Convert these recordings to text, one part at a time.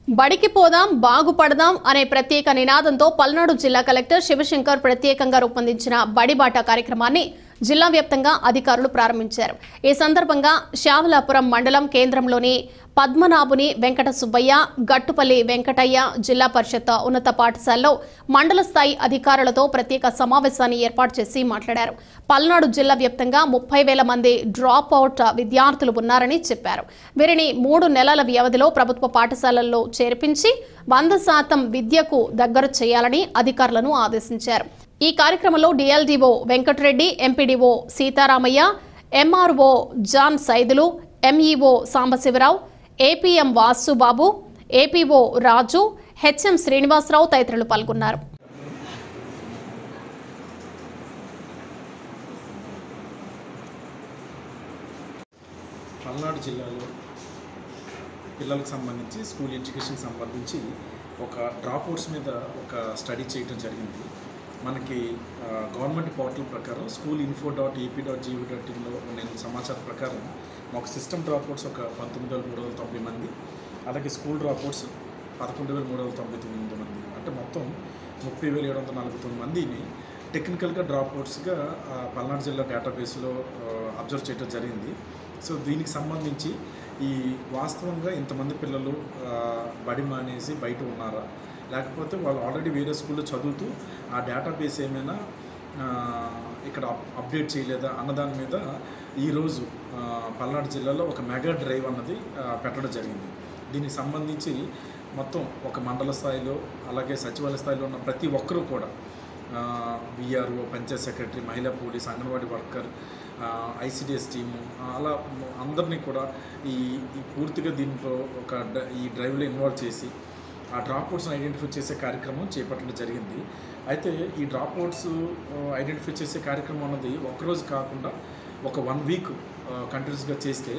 బడికి పోదాం బాగుపడదాం అనే ప్రత్యేక నినాదంతో పల్నాడు జిల్లా కలెక్టర్ శివశంకర్ ప్రత్యేకంగా రూపొందించిన బడిబాట కార్యక్రమాన్ని జిల్లా వ్యాప్తంగా అధికారులు ప్రారంభించారు ఈ సందర్భంగా శావలాపురం మండలం కేంద్రంలోని పద్మనాభుని వెంకట సుబ్బయ్య గట్టుపల్లి వెంకటయ్య జిల్లా పరిషత్ ఉన్నత పాఠశాలలో మండల స్థాయి అధికారులతో ప్రత్యేక సమావేశాన్ని ఏర్పాటు చేసి మాట్లాడారు పల్నాడు జిల్లా వ్యాప్తంగా ముప్పై వేల మంది డ్రాప్ అవుట్ విద్యార్థులు ఉన్నారని చెప్పారు వీరిని మూడు నెలల వ్యవధిలో ప్రభుత్వ పాఠశాలల్లో చేర్పించి వంద శాతం విద్యకు దగ్గర చేయాలని అధికారులను ఆదేశించారు ఈ కార్యక్రమంలో DLDO Venkatareddy MPDO Sitaramayya MRO John Saidulu MEO Sambasivarao APM Vasubabu APO Raju HM Srinivasarao తదితరులు పాల్గొన్నారు పల్నాడు జిల్లాలో పిల్లలకు సంబంధించి స్కూల్ ఎడ్యుకేషన్ సంబంధించి ఒక డ్రాప్ అవుట్స్ మీద ఒక స్టడీ చేయడం జరిగింది మనకి ఆ, గవర్నమెంట్ పోర్టల్ ప్రకారం school info dot AP dot gov dot ఇన్లో నేను సమాచారం ప్రకారం ఒక సిస్టమ్ డ్రాప్ అవుట్స్ ఒక పంతొమ్మిది వేల మూడు వందల తొంభై మంది అలాగే స్కూల్ డ్రాప్ అవుట్స్ పదకొండు వేల మూడు వందల తొంభై తొమ్మిది మంది అంటే మొత్తం ముప్పై వేల ఏడు వందల నలభై తొమ్మిది మందిని టెక్నికల్గా డ్రాప్ అవుట్స్గా పల్నాడు జిల్లా డేటాబేస్లో అబ్జర్వ్ చేయడం జరిగింది సో దీనికి సంబంధించి ఈ వాస్తవంగా ఇంతమంది పిల్లలు ఆ, బడి మానేసి బయట ఉన్నారా లేకపోతే వాళ్ళు ఆల్రెడీ వేరే స్కూల్లో చదువుతూ ఆ డేటాబేస్ ఏమైనా ఆ, ఇక్కడ అప్- అప్డేట్ చేయలేదా అన్నదాని మీద ఈరోజు ఆ, పల్నాడు జిల్లాలో ఒక మెగా డ్రైవ్ అన్నది ఆ, పెట్టడం జరిగింది దీనికి సంబంధించి మొత్తం ఒక మండల స్థాయిలో అలాగే సచివాలయ స్థాయిలో ఉన్న ప్రతి ఒక్కరూ కూడా విఆర్ఓ పంచాయత్ సెక్రటరీ మహిళా police anganwadi worker ICDS team అలా అందరినీ కూడా ఈ ఈ పూర్తిగా దీంట్లో ఒక డ- ఈ డ్రైవ్లో ఇన్వాల్వ్ చేసి ఆ డ్రాప్ అవుట్స్ని ఐడెంటిఫై చేసే కార్యక్రమం చేపట్టడం జరిగింది అయితే ఈ డ్రాప్ అవుట్స్ ఐడెంటిఫై చేసే కార్యక్రమం అన్నది ఒక్కరోజు కాకుండా ఒక వన్ వీక్ కంటిన్యూస్గా చేస్తే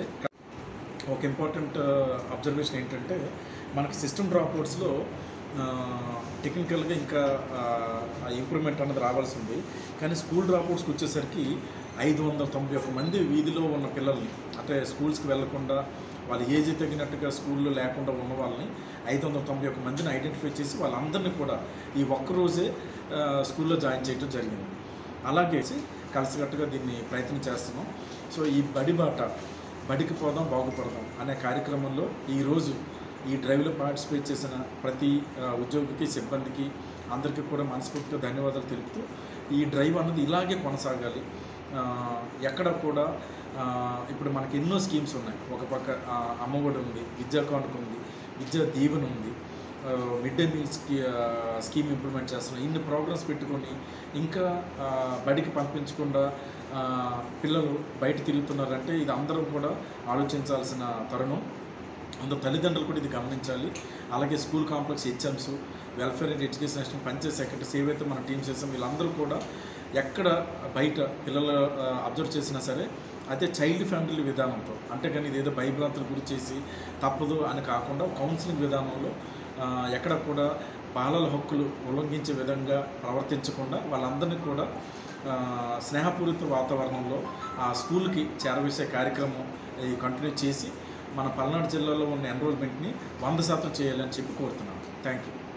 ఒక ఇంపార్టెంట్ అబ్జర్వేషన్ ఏంటంటే మనకి సిస్టమ్ డ్రాప్ అవుట్స్లో టెక్నికల్గా ఇంకా ఇంప్రూవ్మెంట్ అన్నది రావాల్సి ఉంది కానీ స్కూల్ డ్రాప్ అవుట్స్కి వచ్చేసరికి ఐదు వందల తొంభై ఒక్క మంది వీధిలో ఉన్న పిల్లల్ని అంటే స్కూల్స్కి వెళ్లకుండా వాళ్ళ ఏజ్ తగినట్టుగా స్కూల్లో లేకుండా ఉన్న వాళ్ళని ఐదు వందల తొంభై ఒక్క మందిని ఐడెంటిఫై చేసి వాళ్ళందరినీ కూడా ఈ ఒక్కరోజే ఆ, స్కూల్లో జాయిన్ చేయడం జరిగింది అలాగే కలిసికట్టుగా దీన్ని ప్రయత్నం చేస్తున్నాం సో ఈ బడి బాట బడికి పోదాం బాగుపడదాం అనే కార్యక్రమంలో ఈరోజు ఈ డ్రైవ్లో పార్టిసిపేట్ చేసిన ప్రతి ఆ, ఉద్యోగికి సిబ్బందికి అందరికీ కూడా మనస్ఫూర్తిగా ధన్యవాదాలు తెలుపుతూ ఈ డ్రైవ్ అన్నది ఇలాగే కొనసాగాలి ఆ, ఎక్కడ కూడా ఆ, ఇప్పుడు మనకి ఎన్నో స్కీమ్స్ ఉన్నాయి ఒక పక్క ఆ, అమ్మఒడి ఉంది విద్యా కానుక ఉంది విద్యా దీవెన ఉంది mid day meal scheme scheme implement చేస్తున్నాం ఇన్ని ప్రోగ్రామ్స్ పెట్టుకొని ఇంకా ఆ, బడికి పంపించకుండా ఆ, పిల్లలు బయట తిరుగుతున్నారంటే ఇది అందరం కూడా ఆలోచించాల్సిన తరుణం అందరు తల్లిదండ్రులు కూడా ఇది గమనించాలి అలాగే school complex HMs welfare and education national panchayat secretaries ఏవైతే మన టీమ్స్ చేసాం వీళ్ళందరూ కూడా ఎక్కడ బయట పిల్లలు అబ్జర్వ్ చేసినా సరే అదే చైల్డ్ ఫ్యామిలీ విధానంతో అంటే కానీ ఇదేదో భయభ్రాంతులు గురి చేసి తప్పదు అని కాకుండా కౌన్సిలింగ్ విధానంలో ఆ, ఎక్కడ కూడా బాలల హక్కులు ఉల్లంఘించే విధంగా ప్రవర్తించకుండా వాళ్ళందరినీ కూడా ఆ, స్నేహపూరిత వాతావరణంలో ఆ స్కూల్కి చేరవేసే కార్యక్రమం ఈ కంటిన్యూ చేసి మన పల్నాడు జిల్లాలో ఉన్న ఎన్రోల్మెంట్ని వంద శాతం చేయాలని చెప్పి కోరుతున్నాను థ్యాంక్ యూ